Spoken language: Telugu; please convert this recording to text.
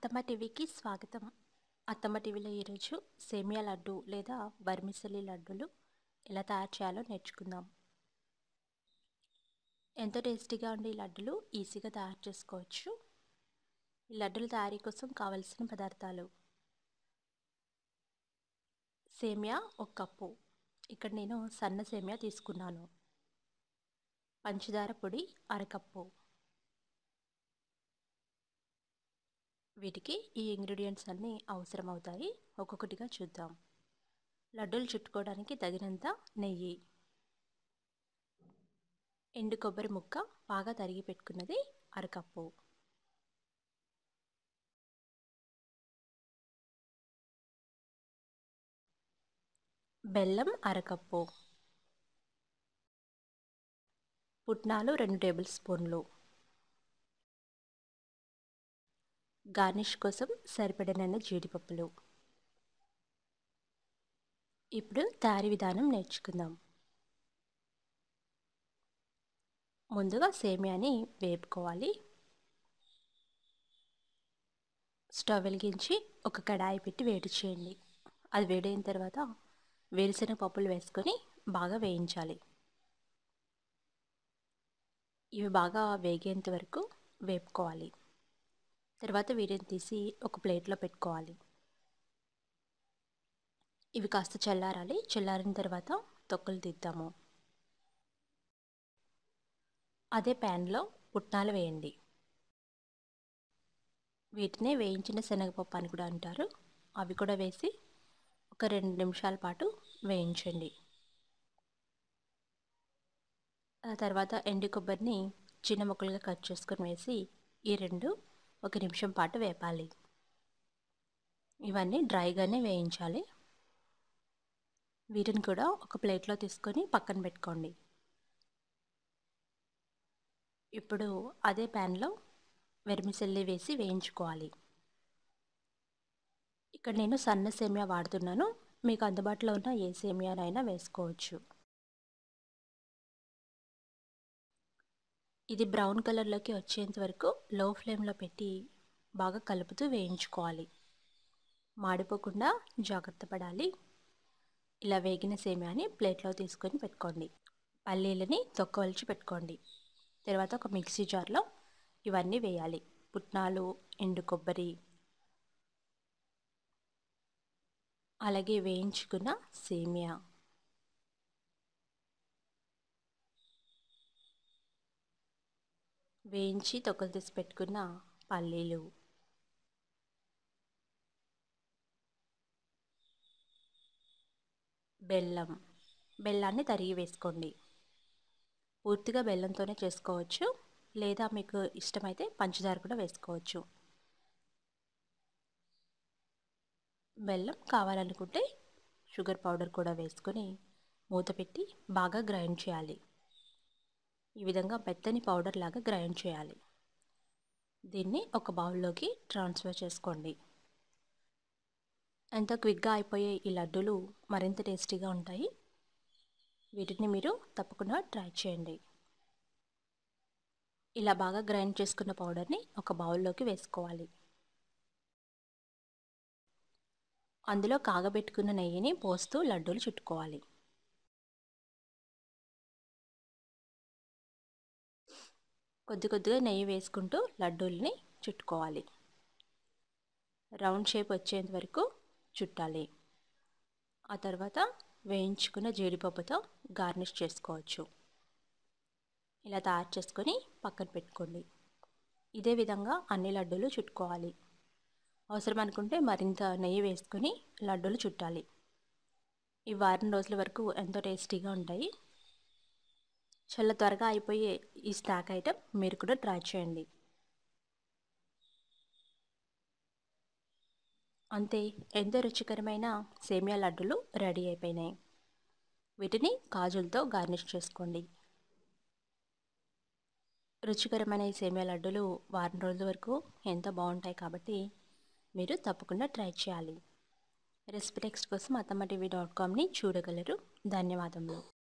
అత్తమ్మ టీవీకి స్వాగతం అత్తమ్మ టీవీలో ఈరోజు సేమియా లడ్డు లేదా వర్మిసలి లడ్డూలు ఎలా తయారు చేయాలో నేర్చుకుందాం ఎంతో టేస్టీగా ఉండే ఈ లడ్డులు ఈజీగా తయారు చేసుకోవచ్చు ఈ లడ్డుల తయారీ కోసం కావలసిన పదార్థాలు సేమియా ఒక కప్పు ఇక్కడ నేను సన్న సేమియా తీసుకున్నాను పంచదార పొడి అరకప్పు వీటికి ఈ ఇంగ్రీడియంట్స్ అన్నీ అవసరం అవుతాయి ఒక్కొక్కటిగా చూద్దాం లడ్డూలు చుట్టుకోవడానికి తగినంత నెయ్యి ఎండు కొబ్బరి ముక్క బాగా తరిగి పెట్టుకున్నది అరకప్పు బెల్లం అరకప్పు పుట్నాలు రెండు టేబుల్ స్పూన్లు గార్నిష్ కోసం సరిపడినన్ని జీడిపప్పులు ఇప్పుడు తయారీ విధానం నేర్చుకుందాం ముందుగా సేమియాని వేపుకోవాలి స్టవ్ వెలిగించి ఒక కడాయి పెట్టి వేడి చేయండి అది వేడైన తర్వాత వేరుశనగ పప్పులు వేసుకొని బాగా వేయించాలి ఇవి బాగా వేగేంత వరకు వేపుకోవాలి తర్వాత వీటిని తీసి ఒక ప్లేట్లో పెట్టుకోవాలి ఇవి కాస్త చల్లారాలి చల్లారిన తర్వాత తొక్కలు తీద్దాము అదే ప్యాన్లో పుట్నాలు వేయండి వీటినే వేయించిన శనగపప్పు అని కూడా అంటారు అవి కూడా వేసి ఒక రెండు నిమిషాల పాటు వేయించండి ఆ తర్వాత ఎండు కొబ్బరిని చిన్న ముక్కలుగా కట్ చేసుకొని వేసి ఈ రెండు ఒక నిమిషం పాటు వేపాలి ఇవన్నీ డ్రైగానే వేయించాలి వీటిని కూడా ఒక ప్లేట్లో తీసుకొని పక్కన పెట్టుకోండి ఇప్పుడు అదే ప్యాన్లో వెర్మిసెల్లి వేసి వేయించుకోవాలి ఇక్కడ నేను సన్న సేమియా వాడుతున్నాను మీకు అందుబాటులో ఉన్న ఏ సేమియానైనా వేసుకోవచ్చు ఇది బ్రౌన్ కలర్లోకి వచ్చేంత వరకు లో ఫ్లేమ్లో పెట్టి బాగా కలుపుతూ వేయించుకోవాలి మాడిపోకుండా జాగ్రత్త పడాలి ఇలా వేగిన సేమియాని ప్లేట్లో తీసుకొని పెట్టుకోండి పల్లీలని తొక్కవలిచి పెట్టుకోండి తర్వాత ఒక మిక్సీ జార్లో ఇవన్నీ వేయాలి పుట్నాలు ఎండు కొబ్బరి అలాగే వేయించుకున్న సేమియా వేయించి తొక్కలు తీసి పెట్టుకున్న పల్లీలు బెల్లం బెల్లాన్ని తరిగి వేసుకోండి పూర్తిగా బెల్లంతోనే చేసుకోవచ్చు లేదా మీకు ఇష్టమైతే పంచదార కూడా వేసుకోవచ్చు బెల్లం కావాలనుకుంటే షుగర్ పౌడర్ కూడా వేసుకొని మూత పెట్టి బాగా గ్రైండ్ చేయాలి ఈ విధంగా మెత్తని పౌడర్ లాగా గ్రైండ్ చేయాలి దీన్ని ఒక బౌల్లోకి ట్రాన్స్ఫర్ చేసుకోండి ఎంతో క్విక్గా అయిపోయే ఈ లడ్డూలు మరింత టేస్టీగా ఉంటాయి వీటిని మీరు తప్పకుండా ట్రై చేయండి ఇలా బాగా గ్రైండ్ చేసుకున్న పౌడర్ని ఒక బౌల్లోకి వేసుకోవాలి అందులో కాగబెట్టుకున్న నెయ్యిని పోస్తూ లడ్డూలు చుట్టుకోవాలి కొద్ది కొద్దిగా నెయ్యి వేసుకుంటూ లడ్డూల్ని చుట్టుకోవాలి రౌండ్ షేప్ వచ్చేంత వరకు చుట్టాలి ఆ తర్వాత వేయించుకున్న జీడిపప్పుతో గార్నిష్ చేసుకోవచ్చు ఇలా తయారు చేసుకొని పక్కన పెట్టుకోండి ఇదే విధంగా అన్ని లడ్డూలు చుట్టుకోవాలి అవసరం అనుకుంటే మరింత నెయ్యి వేసుకొని లడ్డూలు చుట్టాలి ఈ వారం రోజుల వరకు ఎంతో టేస్టీగా ఉంటాయి చాలా త్వరగా అయిపోయే ఈ స్నాక్ ఐటెం మీరు కూడా ట్రై చేయండి అంతే ఎంతో రుచికరమైన సేమియా లడ్డులు రెడీ అయిపోయినాయి వీటిని కాజులతో గార్నిష్ చేసుకోండి రుచికరమైన ఈ సేమియా లడ్డులు వారం రోజుల వరకు ఎంతో బాగుంటాయి కాబట్టి మీరు తప్పకుండా ట్రై చేయాలి రెసిపీ టెక్స్ట్ కోసం అత్తమ్మ టీవీ డాట్ కామ్ని చూడగలరు ధన్యవాదములు